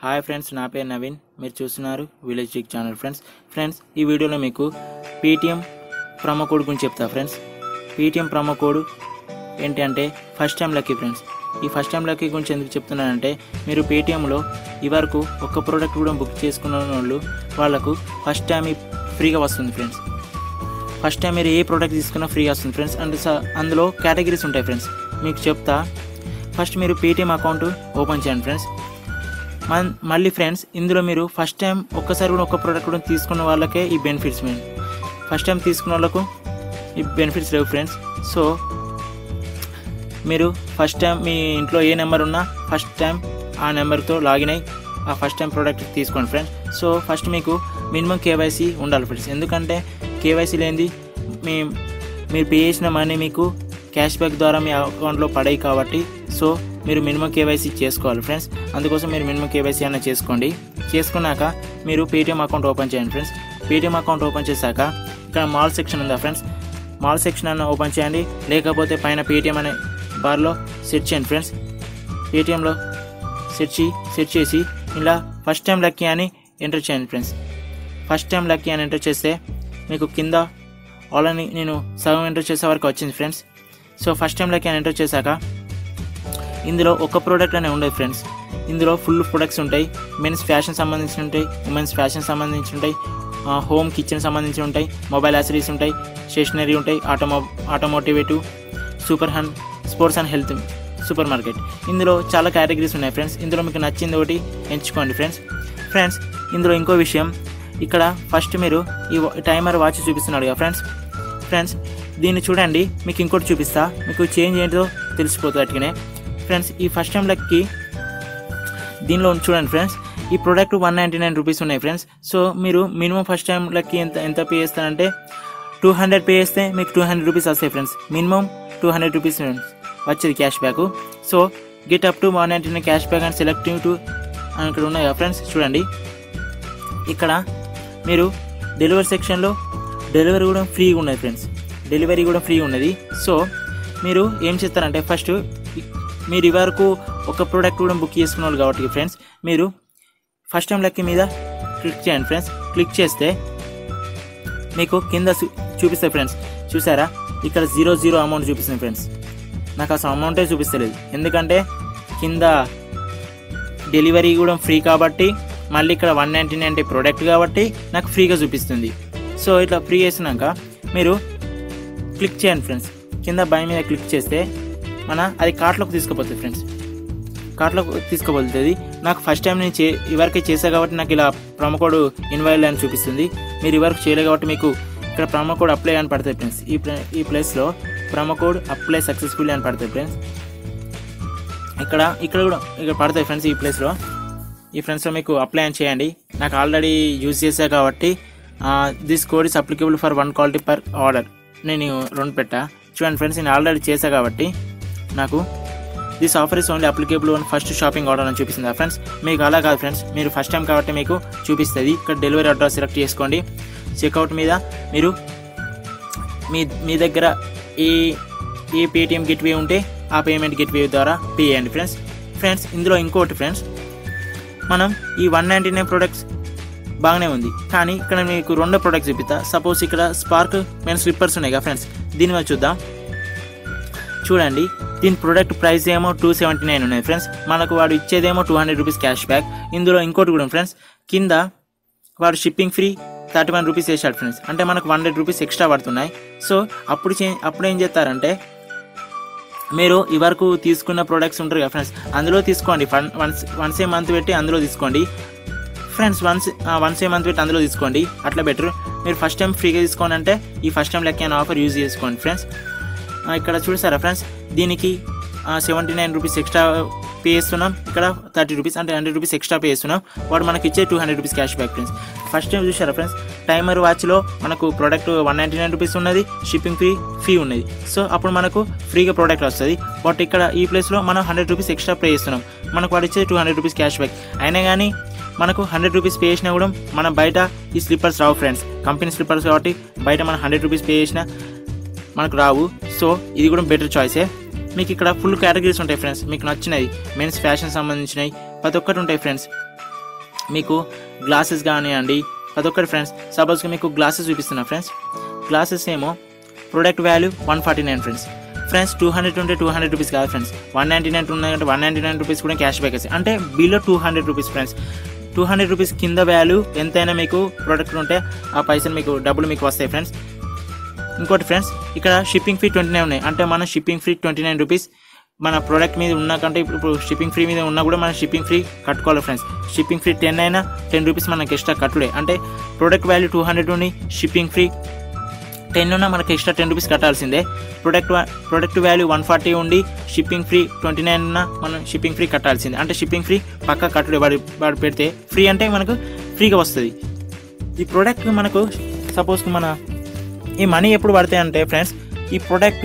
hi friends నా పేరు నవీన్ మీరు చూస్తున్నారు village tick channel friends friends ఈ వీడియోలో మీకు పేటిఎం ప్రమో కోడ్ గురించి చెప్తా ఫ్రెండ్స్ పేటిఎం ప్రమో కోడ్ ఏంటి అంటే ఫస్ట్ టైం లక్కీ ఫ్రెండ్స్ ఈ ఫస్ట్ టైం లక్కీ గురించి ఎందుకు చెప్తున్నానంటే మీరు పేటిఎంలో ఈ వరకు ఒక్క ప్రోడక్ట్ కూడా బుక్ చేసుకున్న వాళ్ళు వాళ్ళకు ఫస్ట్ టైం ఈ ఫ్రీగా వస్తుంది ఫ్రెండ్స్ ఫస్ట్ టైం మీరు ఏ ప్రోడక్ట్ తీసుకున్నా ఫ్రీగా వస్తుంది ఫ్రెండ్స్ అండ్ స- అందులో కేటగిరీస్ ఉంటాయి ఫ్రెండ్స్ మీకు చెప్తా ఫస్ట్ మీరు పేటిఎం అకౌంట్ ఓపెన్ చేయండి ఫ్రెండ్స్ మన్ మళ్ళీ ఫ్రెండ్స్ ఇందులో మీరు ఫస్ట్ టైం ఒక్కసారి కూడా ఒక్క ప్రోడక్ట్ కూడా తీసుకున్న వాళ్ళకే ఈ బెనిఫిట్స్ మేము ఫస్ట్ టైం తీసుకున్న వాళ్ళకు ఈ బెనిఫిట్స్ లేవు ఫ్రెండ్స్ సో మీరు ఫస్ట్ టైం మీ ఇంట్లో ఏ నెంబర్ ఉన్నా ఫస్ట్ టైం ఆ నెంబర్తో లాగిన్ అయ్యి ఆ ఫస్ట్ టైం ప్రోడక్ట్ తీసుకోండి ఫ్రెండ్స్ సో ఫస్ట్ మీకు మినిమం కేవైసీ ఉండాలి ఫ్రెండ్స్ ఎందుకంటే కేవైసీ లేనిది మీ మీరు పే చేసిన మనీ మీకు క్యాష్ బ్యాక్ ద్వారా మీ అకౌంట్లో పడాయి కాబట్టి సో మీరు మినిమం కేవైసీ చేసుకోవాలి ఫ్రెండ్స్ అందుకోసం మీరు మినిమం కేవైసీ అన్న చేసుకోండి చేసుకున్నాక మీరు పేటిఎం అకౌంట్ ఓపెన్ చేయండి ఫ్రెండ్స్ పేటిఎం అకౌంట్ ఓపెన్ చేశాక ఇక్కడ మాల్ సెక్షన్ ఉందా ఫ్రెండ్స్ మాల్ సెక్షన్ అన్న ఓపెన్ చేయండి లేకపోతే పైన పేటిఎం అనే బార్లో సెర్చ్ చేయండి ఫ్రెండ్స్ పేటిఎంలో సెర్చ్ చే- సెర్చ్ చేసి ఇలా ఫస్ట్ టైం లక్కీ అని ఎంటర్ చేయండి ఫ్రెండ్స్ ఫస్ట్ టైం లక్కీ అని ఎంటర్ చేస్తే మీకు కింద ఆల్రెడీ నేను సగం ఎంటర్ చేసే వరకు వచ్చింది friends so first time lucky అని ఎంటర్ చేశాక ఇందులో ఒక ప్రోడక్ట్ అనే ఉండదు ఫ్రెండ్స్ ఇందులో ఫుల్ ప్రొడక్ట్స్ ఉంటాయి మెన్స్ ఫ్యాషన్ సంబంధించి ఉంటాయి ఉమెన్స్ ఫ్యాషన్ సంబంధించి ఉంటాయి ఆ, హోమ్ కిచెన్ సంబంధించి ఉంటాయి మొబైల్ యాసరీస్ ఉంటాయి స్టేషనరీ ఉంటాయి ఆటోమో ఆటోమోటివేటివ్ సూపర్ హన్ sports and health supermarket ఇందులో చాలా కేటగిరీస్ ఉన్నాయి ఫ్రెండ్స్ ఇందులో మీకు నచ్చింది ఒకటి ఎంచుకోండి ఫ్రెండ్స్ ఫ్రెండ్స్ ఇందులో ఇంకో విషయం ఇక్కడ ఫస్ట్ మీరు ఈ వా- టైమర్ వాచ్ చూపిస్తున్నాడు కదా ఫ్రెండ్స్ ఫ్రెండ్స్ దీన్ని చూడండి మీకు ఇంకోటి చూపిస్తా మీకు చేంజ్ ఏంటో తెలిసిపోతుంది అట్టుగానే ఫ్రెండ్స్ ఈ ఫస్ట్ టైం లక్కి దీనిలో చూడండి ఫ్రెండ్స్ ఈ product one ninety nine rupees ఉన్నాయి ఫ్రెండ్స్ సో మీరు మినిమం ఫస్ట్ టైం లక్కి ఎంత ఎంత పే చేస్తారంటే టూ హండ్రెడ్ పే చేస్తే మీకు టూ హండ్రెడ్ రూపీస్ వస్తాయి friends minimum two hundred rupees వచ్చేది cashback so get up to one ninety nine cashback and selective to అని ఇక్కడ ఉన్నాయి కదా ఫ్రెండ్స్ చూడండి ఇక్కడ మీరు డెలివరీ సెక్షన్లో డెలివరీ కూడా ఫ్రీగా ఉన్నది ఫ్రెండ్స్ డెలివరీ కూడా ఫ్రీ ఉన్నది సో మీరు ఏం చేస్తారంటే ఫస్ట్ మీరు ఈ వరకు ఒక ప్రోడక్ట్ కూడా బుక్ చేసుకున్న వాళ్ళు కాబట్టి ఫ్రెండ్స్ మీరు ఫస్ట్ టైం లెక్క మీద క్లిక్ చేయండి ఫ్రెండ్స్ క్లిక్ చేస్తే మీకు కింద చూ- చూపిస్తాయి ఫ్రెండ్స్ చూసారా ఇక్కడ జీరో జీరో అమౌంట్ చూపిస్తుంది ఫ్రెండ్స్ నాకు అసలు అమౌంటే చూపిస్తలేదు ఎందుకంటే కింద డెలివరీ కూడా ఫ్రీ కాబట్టి మళ్ళీ ఇక్కడ వన్ నైంటీ నైన్ ప్రోడక్ట్ కాబట్టి నాకు ఫ్రీగా చూపిస్తుంది సో ఇట్లా ఫ్రీ చేసినాక మీరు క్లిక్ చేయండి ఫ్రెండ్స్ కింద బై మీద క్లిక్ చేస్తే మన అది కార్ట్లోకి తీసుకుపోతుంది ఫ్రెండ్స్ కార్ట్లోకి తీసుకుపోతుంది నాకు ఫస్ట్ టైం నేను చే ఇవరకే చేసా కాబట్టి నాకు ఇలా ప్రొమో కోడ్ ఇన్వైల్ అని చూపిస్తుంది మీరు ఇవరకు చేయలేదు కాబట్టి మీకు ఇక్కడ ప్రొమో కోడ్ అప్లై అని పడుతుంది ఫ్రెండ్స్ ఈ ప్ర- ఈ ప్లేస్లో ప్రొమో కోడ్ అప్లై సక్సెస్ఫుల్ అని పడుతుంది ఫ్రెండ్స్ ఇక్కడ ఇక్కడ కూడా ఇక్కడ పడతాయి ఫ్రెండ్స్ ఈ ప్లేస్లో ఈ ఫ్రెండ్స్లో మీకు అప్లై అని చేయండి నాకు ఆల్రెడీ యూజ్ చేసా కాబట్టి this code is applicable for one quality per order నేను రెండు పెట్టా చూడండి ఫ్రెండ్స్ నేను ఆల్రెడీ చేసా కాబట్టి నాకు this offer is only applicable అని ఫస్ట్ షాపింగ్ ఆర్డర్ అని చూపిస్తుంది ఫ్రెండ్స్ మీకు అలా కాదు ఫ్రెండ్స్ మీరు ఫస్ట్ టైం కాబట్టి మీకు చూపిస్తుంది ఇక్కడ డెలివరీ అడ్రస్ సెలెక్ట్ చేసుకోండి చెక్అవుట్ మీద మీరు మీ మీ దగ్గర ఏ ఏ పేటిఎం గెట్వే ఉంటే ఆ పేమెంట్ గెట్వే ద్వారా పే చేయండి ఫ్రెండ్స్ ఫ్రెండ్స్ ఇందులో ఇంకోటి ఫ్రెండ్స్ మనం ఈ వన్ నైంటీ నైన్ ప్రొడక్ట్స్ బాగానే ఉంది కానీ ఇక్కడ మీకు రెండో ప్రొడక్ట్స్ చూపిస్తా సపోజ్ ఇక్కడ స్పార్క్ మెన్ స్లిప్పర్స్ ఉన్నాయి కదా ఫ్రెండ్స్ దీని మీద చూద్దాం చూడండి దీని ప్రొడక్ట్ ప్రైస్ ఏమో టూ సెవెంటీ నైన్ ఉన్నాయి ఫ్రెండ్స్ మనకు వాడు ఇచ్చేదేమో two hundred rupees cashback ఇందులో ఇంకోటి కూడా ఉంది ఫ్రెండ్స్ కింద వాడు shipping free thirty one rupees వేసాడు ఫ్రెండ్స్ అంటే మనకు వన్ హండ్రెడ్ రూపీస్ ఎక్స్ట్రా పడుతున్నాయి సో అప్పుడు చే అప్పుడు ఏం చేస్తారంటే మీరు ఈ వరకు తీసుకున్న ప్రోడక్ట్స్ ఉంటారు కదా ఫ్రెండ్స్ అందులో తీసుకోండి fun once once a month పెట్టి అందులో తీసుకోండి friends once once a month పెట్టి అందులో తీసుకోండి అట్లా బెటర్ మీరు ఫస్ట్ టైం ఫ్రీగా తీసుకోండి అంటే ఈ first time lucky offer use చేసుకోండి ఫ్రెండ్స్ ఆ, ఇక్కడ చూసారా ఫ్రెండ్స్ దీనికి seventy nine rupees extra pay చేస్తున్నాం ఇక్కడ థర్టీ రూపీస్ అంటే హండ్రెడ్ రూపీస్ ఎక్స్ట్రా పే చేస్తున్నాం వాడు మనకి ఇచ్చే two hundred rupees cashback friends first time చూసారా ఫ్రెండ్స్ టైమర్ వాచ్లో మనకు product one ninety nine rupees ఉన్నది షిప్పింగ్ ఫ్రీ ఫీ ఉన్నది సో అప్పుడు మనకు ఫ్రీగా ప్రోడక్ట్ వస్తుంది బట్ ఇక్కడ ఈ ప్లేస్లో మనం హండ్రెడ్ రూపీస్ ఎక్స్ట్రా పే చేస్తున్నాం మనకు వాడు ఇచ్చే two hundred rupees cashback అయినా కానీ మనకు హండ్రెడ్ రూపీస్ పే చేసినా కూడా మనం బయట ఈ స్లిప్పర్స్ రావు ఫ్రెండ్స్ కంపెనీ స్లిప్పర్స్ కాబట్టి బయట మనం హండ్రెడ్ రూపీస్ పే చేసినా మనకు రావు సో ఇది కూడా బెటర్ చాయిసే మీకు ఇక్కడ ఫుల్ కేటగిరీస్ ఉంటాయి ఫ్రెండ్స్ మీకు నచ్చినవి మెన్స్ ఫ్యాషన్ సంబంధించినవి ప్రతి ఒక్కటి ఉంటాయి ఫ్రెండ్స్ మీకు గ్లాసెస్ కానివ్వండి ప్రతి ఒక్కటి ఫ్రెండ్స్ సపోజ్కి మీకు గ్లాసెస్ చూపిస్తున్నా ఫ్రెండ్స్ గ్లాసెస్ ఏమో product value one forty nine friends friends two hundred ఉంటే టూ హండ్రెడ్ రూపీస్ కాదు ఫ్రెండ్స్ వన్ నైంటీ నైన్ ఉన్నాయంటే వన్ నైంటీ నైన్ రూపీస్ కూడా క్యాష్ బ్యాక్ వస్తాయి అంటే below two hundred rupees friends two hundred rupees కింద value ఎంతైనా మీకు product ఉంటే ఆ పైసలు మీకు డబ్బులు మీకు వస్తాయి ఫ్రెండ్స్ ఇంకోటి ఫ్రెండ్స్ ఇక్కడ షిప్పింగ్ ఫీ ట్వంటీ నైన్ ఉన్నాయి అంటే మన shipping fee twenty nine rupees మన ప్రోడక్ట్ మీద ఉన్నా కంటే ఇప్పుడు షిప్పింగ్ ఫ్రీ మీద ఉన్నా కూడా మనం షిప్పింగ్ ఫ్రీ కట్టుకోవాలి ఫ్రెండ్స్ షిప్పింగ్ ఫ్రీ టెన్ అయినా టెన్ రూపీస్ మనకి ఎక్స్ట్రా కట్టుడే అంటే ప్రోడక్ట్ వాల్యూ టూ హండ్రెడ్ ఉండి షిప్పింగ్ ఫ్రీ టెన్ ఉన్నా మనకి ఎక్స్ట్రా టెన్ రూపీస్ కట్టాల్సిందే product product value one forty ఉండి షిప్పింగ్ ఫ్రీ ట్వంటీ నైన్ ఉన్నా మనం షిప్పింగ్ ఫ్రీ కట్టాల్సిందే అంటే షిప్పింగ్ ఫ్రీ పక్కా కట్టుడే వాడు వాడు పెడితే ఫ్రీ అంటే మనకు ఫ్రీగా వస్తుంది ఈ ప్రోడక్ట్ మనకు సపోజ్ మన ఈ మనీ ఎప్పుడు పడతాయి అంటే ఫ్రెండ్స్ ఈ ప్రోడక్ట్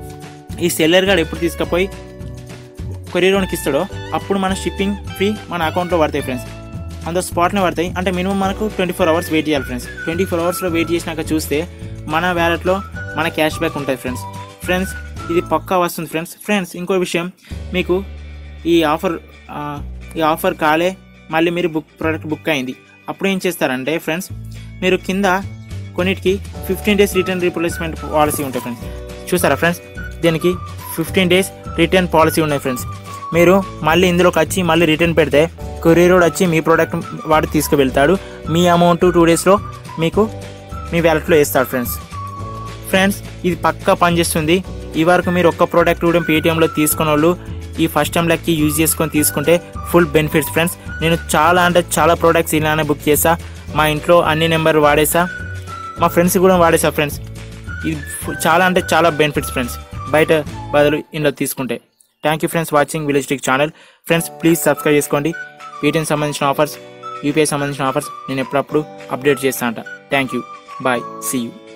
ఈ సెల్లర్ గాడు ఎప్పుడు తీసుకుపోయి కొరియర్లోనికి ఇస్తాడో అప్పుడు మన షిప్పింగ్ ఫ్రీ మన అకౌంట్లో పడతాయి ఫ్రెండ్స్ అంత స్పాట్నే పడతాయి అంటే మినిమం మనకు ట్వంటీ ఫోర్ అవర్స్ వెయిట్ చేయాలి ఫ్రెండ్స్ ట్వంటీ ఫోర్ అవర్స్లో వెయిట్ చేసినాక చూస్తే మన వ్యాలెట్లో మన క్యాష్ బ్యాక్ ఉంటుంది ఫ్రెండ్స్ ఫ్రెండ్స్ ఇది పక్కా వస్తుంది ఫ్రెండ్స్ ఫ్రెండ్స్ ఇంకో విషయం మీకు ఈ ఆఫర్ ఆ, ఈ ఆఫర్ కాలే మళ్ళీ మీరు బుక్ ప్రోడక్ట్ బుక్ అయింది అప్పుడు ఏం చేస్తారంటే ఫ్రెండ్స్ మీరు కింద కొన్నిటికి fifteen days return replacement policy ఉంటాయి ఫ్రెండ్స్ చూసారా ఫ్రెండ్స్ దీనికి ఫిఫ్టీన్ డేస్ రిటర్న్ పాలసీ ఉన్నాయి ఫ్రెండ్స్ మీరు మళ్ళీ ఇందులోకి వచ్చి మళ్ళీ రిటర్న్ పెడితే కొరియర్ వాడు వచ్చి మీ ప్రోడక్ట్ వాడు తీసుకువెళ్తాడు మీ అమౌంట్ టూ డేస్లో మీకు మీ వ్యాలెట్లో వేస్తాడు ఫ్రెండ్స్ ఫ్రెండ్స్ ఇది పక్కా పనిచేస్తుంది ఈ వరకు మీరు ఒక్క ప్రోడక్ట్ కూడా పేటిఎంలో తీసుకున్న వాళ్ళు ఈ ఫస్ట్ టైం లెక్కి యూజ్ చేసుకొని తీసుకుంటే ఫుల్ బెనిఫిట్స్ ఫ్రెండ్స్ నేను చాలా అంటే చాలా ప్రోడక్ట్స్ ఇలానే బుక్ చేసా మా ఇంట్లో అన్ని నెంబర్ వాడేసా మా ఫ్రెండ్స్ కూడా వాడేసా ఫ్రెండ్స్ ఇది ఫు- చాలా అంటే చాలా బెనిఫిట్స్ ఫ్రెండ్స్ బయట బదులు ఇందులో తీసుకుంటే thank you friends watching village tick channel friends please subscribe చేసుకోండి పేటిఎం సంబంధించిన ఆఫర్స్ యూపీఐ సంబంధించిన ఆఫర్స్ నేను ఎప్పుడప్పుడు అప్డేట్ చేస్తా అంట thank you bye see you